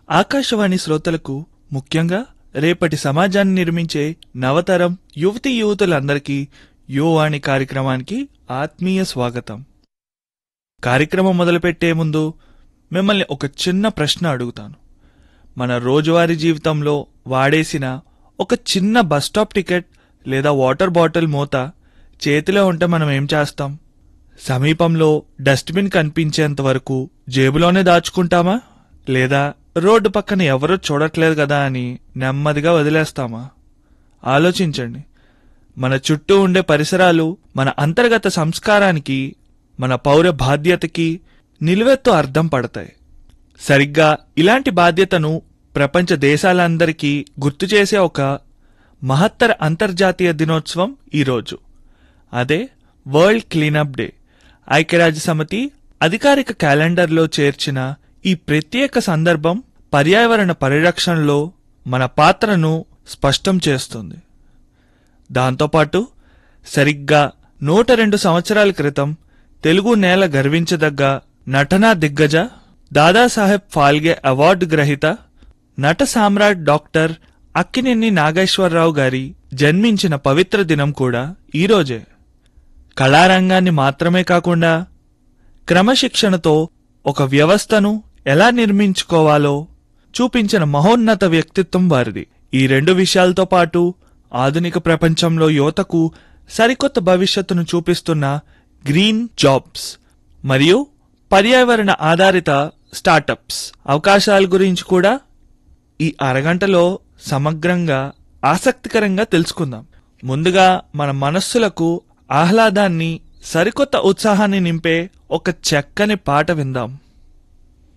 ఆకాశవాణి శ్రోతలకు ముఖ్యంగా రేపటి సమాజాన్ని నిర్మించే నవతరం యువతీ యువతులందరికీ యువవాణి కార్యక్రమానికి ఆత్మీయ స్వాగతం కార్యక్రమం మొదలుపెట్టే ముందు మిమ్మల్ని ఒక చిన్న ప్రశ్న అడుగుతాను మన రోజువారీ జీవితంలో వాడేసిన ఒక చిన్న బస్ స్టాప్ టికెట్ లేదా వాటర్ బాటిల్ మూత చేతిలో ఉంటే మనం ఏం చేస్తాం సమీపంలో డస్ట్బిన్ కనిపించేంత వరకు జేబులోనే దాచుకుంటామా లేదా రోడ్డు పక్కన ఎవరూ చూడట్లేదు కదా అని నెమ్మదిగా వదిలేస్తామా ఆలోచించండి మన చుట్టూ ఉండే పరిసరాలు మన అంతర్గత సంస్కారానికి మన పౌర బాధ్యతకి నిలువెత్తు అర్థం పడతాయి సరిగ్గా ఇలాంటి బాధ్యతను ప్రపంచ దేశాలందరికీ గుర్తు చేసే ఒక మహత్తర అంతర్జాతీయ దినోత్సవం ఈరోజు అదే వరల్డ్ క్లీనప్ డే ఐక్యరాజ్య సమితి అధికారిక క్యాలెండర్లో చేర్చిన ఈ ప్రత్యేక సందర్భం పర్యావరణ పరిరక్షణలో మన పాత్రను స్పష్టం చేస్తుంది దాంతోపాటు సరిగ్గా నూట రెండు సంవత్సరాల క్రితం తెలుగు నేల గర్వించదగ్గ నటనా దిగ్గజ దాదాసాహెబ్ ఫాల్గే అవార్డు గ్రహీత నట సామ్రాట్ డాక్టర్ అక్కినేని నాగేశ్వరరావు గారి జన్మించిన పవిత్ర దినం కూడా ఈరోజే కళారంగాన్ని మాత్రమే కాకుండా క్రమశిక్షణతో ఒక వ్యవస్థను ఎలా నిర్మించుకోవాలో చూపించిన మహోన్నత వ్యక్తిత్వం వారిది ఈ రెండు విషయాలతో పాటు ఆధునిక ప్రపంచంలో యువతకు సరికొత్త భవిష్యత్తును చూపిస్తున్న గ్రీన్ జాబ్స్ మరియు పర్యావరణ ఆధారిత స్టార్టప్స్ అవకాశాల గురించి కూడా ఈ అరగంటలో సమగ్రంగా ఆసక్తికరంగా తెలుసుకుందాం ముందుగా మన మనస్సులకు ఆహ్లాదాన్ని సరికొత్త ఉత్సాహాన్ని నింపే ఒక చక్కని పాట విందాం